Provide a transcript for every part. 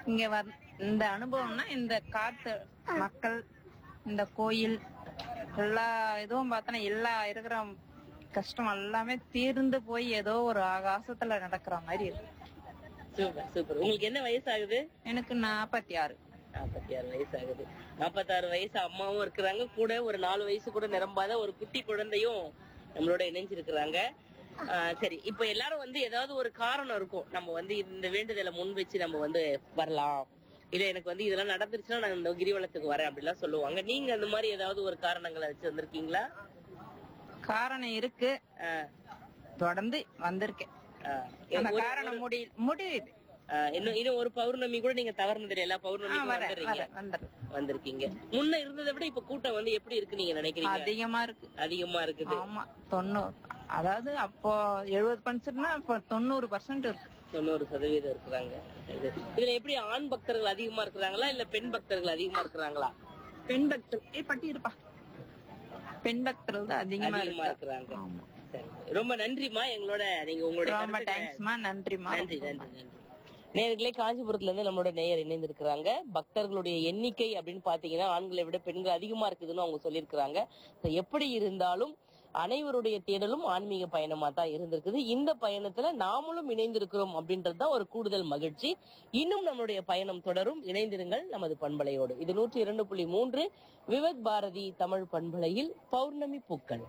இங்க வந் இந்த அனுபவம்னா இந்த காத்து மக்கள் இந்த கோயில் எல்லா இதுவும் பார்த்தோன்னா எல்லா இருக்கிற கஷ்டம் எல்லாமே தீர்ந்து போய் ஏதோ ஒரு ஆகாசத்துல நடக்கிற மாதிரி இருக்கு சூப்பர் சூப்பர் உங்களுக்கு என்ன வயசு ஆகுது எனக்கு நாற்பத்தி ஆறு நாற்பத்தி ஆறு வயசு ஆகுது நாற்பத்தாறு வயசு அம்மாவும் இருக்கிறாங்க கூட ஒரு நாலு வயசு கூட நிரம்பாத ஒரு குட்டி குழந்தையும் நம்மளோட இணைஞ்சிருக்கிறாங்க ஆஹ் சரி இப்ப எல்லாரும் வந்து ஏதாவது ஒரு காரணம் இருக்கும் நம்ம வந்து இந்த வேண்டுதலை முன் வச்சு நம்ம வந்து வரலாம் இல்ல எனக்கு வந்து இதெல்லாம் நடந்துருச்சுன்னா நான் இந்த கிரிவலத்துக்கு வரேன் அப்படிலாம் சொல்லுவாங்க நீங்க அந்த மாதிரி ஏதாவது ஒரு காரணங்களை வச்சு வந்திருக்கீங்களா காரணம் இருக்கு ஆஹ் தொடர்ந்து வந்திருக்கேன் ஆஹ் அந்த ஒரு- காரணம் முடிய முடியுது ஆஹ் இன்னும் இன்னும் ஒரு பௌர்ணமி கூட நீங்க தவறுனது எல்லா ஆ, பௌர்ணமிக்கும் வரேன் வந்துடுறீங்க வரேன் வந்துடுறேன் வந்திருக்கீங்க முன்ன இருந்ததை விட இப்ப கூட்டம் வந்து எப்படி இருக்கு நீங்க நினைக்கிறீங்க அதிகமா இருக்கு அதிகமா இருக்குது ஆமா தொண்ணூறு அதாவது அப்போ எழுபது பர்சன்ட்னா இப்போ தொண்ணூறு பர்சன்ட் இருக்கு தொண்ணூறு சதவீதம் இருக்கிறாங்க இது இதுல எப்படி ஆண் பக்தர்கள் அதிகமா இருக்கிறாங்களா இல்ல பெண் பக்தர்கள் அதிகமா இருக்கிறாங்களா பெண் பக்தர் ஏ பட்டி இருப்பா பெண் பக்தர்கள் தான் அதிகமா அதிகமா இருக்கு இருக்கிறாங்க ஆமா. சரி. ரொம்ப நன்றிமா எங்களோட நீங்க உங்களுடைய ரொம்ப கருத்துக்களை- தேங்க்ஸ்மா நன்றிமா நன்றி நன்றி நன்றி நேயர்களே காஞ்சிபுரத்துல இருந்து நம்மளோட நேயர் இணைந்திருக்கிறாங்க பக்தர்களுடைய எண்ணிக்கை அப்படின்னு பாத்தீங்கன்னா ஆண்களை விட பெண்கள் அதிகமா இருக்குதுன்னு அவங்க சொல்லியிருக்கிறாங்க So, எப்படி இருந்தாலும் அனைவருடைய தேடலும் ஆன்மீக பயணமா தான் இருந்திருக்குது இந்த பயணத்துல நாமளும் இணைந்திருக்கிறோம் அப்படின்றது தான் ஒரு கூடுதல் மகிழ்ச்சி இன்னும் நம்மளுடைய பயணம் தொடரும் இணைந்திருங்கள் நமது பண்பலையோடு இது நூற்றி இரண்டு புள்ளி மூன்று விவத் பாரதி தமிழ் பண்பலையில் பௌர்ணமி பூக்கள்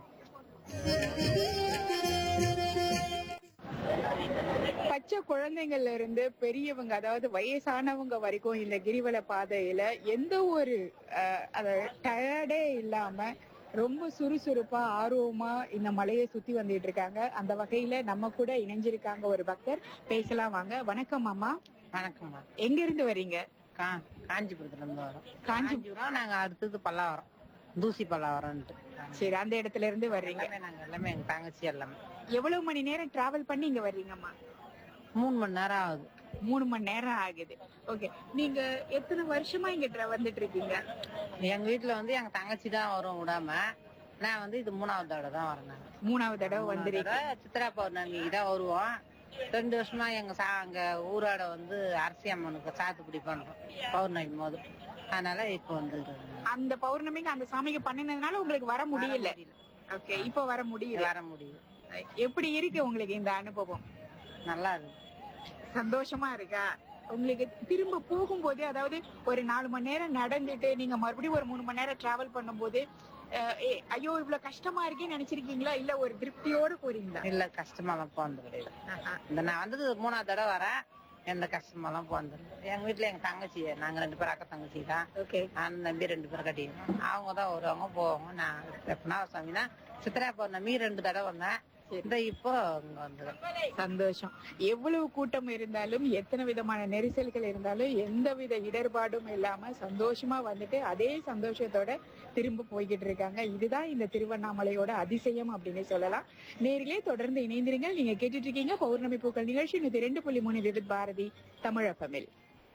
பச்சை குழந்தைங்கள்ல இருந்து பெரியவங்க அதாவது வயசானவங்க வரைக்கும் இந்த கிரிவல பாதையில எந்த ஒரு டயர்டே இல்லாம ரொம்ப சுறுசுறுப்பா ஆர்வமா இந்த மலையை சுத்தி வந்துட்டு இருக்காங்க அந்த வகையில நம்ம கூட இணைஞ்சிருக்காங்க ஒரு பக்தர் பேசலாம் வாங்க வணக்கம் அம்மா வணக்கம்மா எங்க இருந்து வர்றீங்க கா- காஞ்சிபுரத்துல இருந்து வரோம் காஞ்சி காஞ்சிபுரம் நாங்க அடுத்தது பல்லாவரம் தூசி பல்லாவரம்ட்டு சரி அந்த இடத்துல இருந்து வர்றீங்க எல்லாமே நாங்க எல்லாமே எங்க தங்கச்சி எல்லாமே எவ்வளவு மணி நேரம் டிராவல் பண்ணி இங்க வர்றீங்கம்மா மூணு மணி நேரம் ஆகுது மூணு மணி நேரம் ஆகுது ஓகே நீங்க எத்தனை வருஷமா இங்க tra- வந்துட்டு இருக்கீங்க எங்க வீட்டுல வந்து எங்க தங்கச்சி தான் வரும் விடாம நான் வந்து இது மூணாவது தடவை தான் வரேன் நானு. மூணாவது தடவை மூணாவது வந்துருக்கீங்க தடவை சித்ரா பௌர்ணமிக்கு தான் வருவோம் ரெண்டு வருஷமா எங்க சா அங்க ஊராட வந்து அரசி அம்மனுக்கு சாத்துக்குடி பண்றோம் பௌர்ணமி போது அதனால இப்ப வந்து அந்த பௌர்ணமிக்கு அந்த சாமிக்கு பண்ணினதுனால உங்களுக்கு வர முடியல ஓகே இப்போ வர முடியல வர முடியும் எப்படி இருக்கு உங்களுக்கு இந்த அனுபவம் நல்லா இருக்கு சந்தோஷமா இருக்கா உங்களுக்கு திரும்ப போகும்போது அதாவது ஒரு நாலு மணி நேரம் நடந்துட்டு நீங்க மறுபடியும் ஒரு மூணு மணி நேரம் டிராவல் பண்ணும்போது அஹ், ஏ, ஐயோ இவ்வளவு கஷ்டமா இருக்கேன்னு நினைச்சிருக்கீங்களா இல்ல ஒரு திருப்தியோட போறீங்களா இல்ல கஷ்டமாலாம் போனது கிடையாது ஆஹா. இந்த நான் வந்தது மூணாவது தடவை வரேன் எந்த கஷ்டமெல்லாம் போனது இல்லை. எங்க வீட்டுல எங்க தங்கச்சி நாங்க ரெண்டு பேரும் அக்கா தங்கச்சி தான் ஓகே அண்ணன் தம்பி ரெண்டு பேரும் கட்டிக்கணும் அவங்க தான் வருவாங்க போவாங்க நான் எப்பனா சாமினா சித்ரா பௌர்ணமி ரெண்டு தடவை வந்தேன் இந்த இப்போ இங்க வந்துடும் சந்தோஷம் எவ்வளவு கூட்டம் இருந்தாலும் எத்தனை விதமான நெரிசல்கள் இருந்தாலும் எந்த வித இடர்பாடும் இல்லாம சந்தோஷமா வந்துட்டு அதே சந்தோஷத்தோட திரும்ப போய்கிட்டு இருக்காங்க இதுதான் இந்த திருவண்ணாமலையோட அதிசயம் அப்படின்னு சொல்லலாம் நேரிலே தொடர்ந்து இணைந்திருங்கள் நீங்க கேட்டுட்டு இருக்கீங்க பௌர்ணமி பூக்கள் நிகழ்ச்சி நூத்தி ரெண்டு புள்ளி மூணு விவித் பாரதி தமிழப்பமில்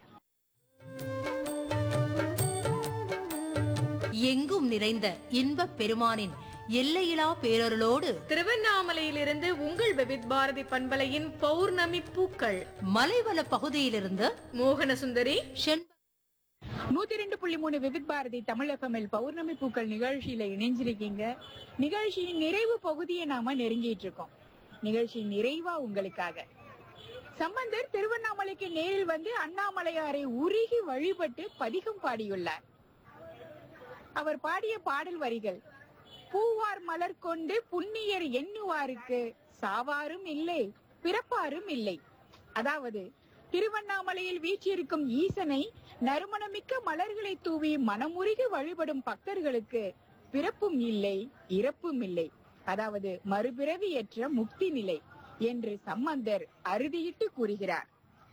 எங்கும் நிறைந்த இன்பப் பெருமானின் எல்லையிலா பேரருளோடு திருவண்ணாமலையிலிருந்து உங்கள் விவித் பாரதி பண்பலையின் பௌர்ணமி பூக்கள் மலைவள பகுதியிலிருந்து மோகனசுந்தரி செண் நூத்தி ரெண்டு புள்ளி மூணு விவித் பாரதி தமிழகமில் பௌர்ணமி பூக்கள் நிகழ்ச்சியில இணைஞ்சிருக்கீங்க நிகழ்ச்சியின் நிறைவு பகுதியை நாம நெருங்கிட்டு இருக்கோம் நிகழ்ச்சியின் நிறைவா உங்களுக்காக சம்பந்தர் திருவண்ணாமலைக்கு நேரில் வந்து அண்ணாமலையாரை உருகி வழிபட்டு பதிகம் பாடியுள்ளார் அவர் பாடிய பாடல் வரிகள் பூவார் மலர் கொண்டு புண்ணியர் எண்ணுவாருக்கு சாவாரும் இல்லை பிறப்பாரும் இல்லை அதாவது திருவண்ணாமலையில் வீற்றிருக்கும் ஈசனை நறுமணமிக்க மலர்களை தூவி மனமுருகி வழிபடும் பக்தர்களுக்கு பிறப்பும் இல்லை இறப்பும் இல்லை அதாவது மறுபிறவியற்ற முக்தி நிலை என்று சம்பந்தர் அறுதியிட்டு கூறுகிறார்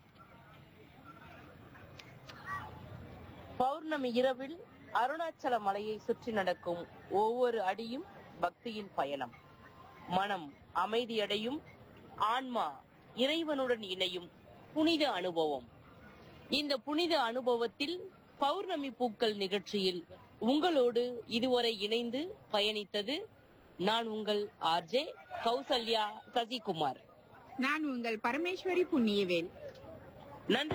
பௌர்ணமி இரவில் அருணாச்சல மலையை சுற்றி நடக்கும் ஒவ்வொரு அடியும் பக்தியின் பயணம் மனம் அமைதியடையும் ஆன்மா இறைவனுடன் இணையும் புனித அனுபவம் இந்த புனித அனுபவத்தில் பௌர்ணமி பூக்கள் நிகழ்ச்சியில் உங்களோடு இதுவரை இணைந்து பயணித்தது நான் உங்கள் ஆர்ஜே கௌசல்யா சசிகுமார் நான் உங்கள் பரமேஸ்வரி புண்ணியவேல் நன்றி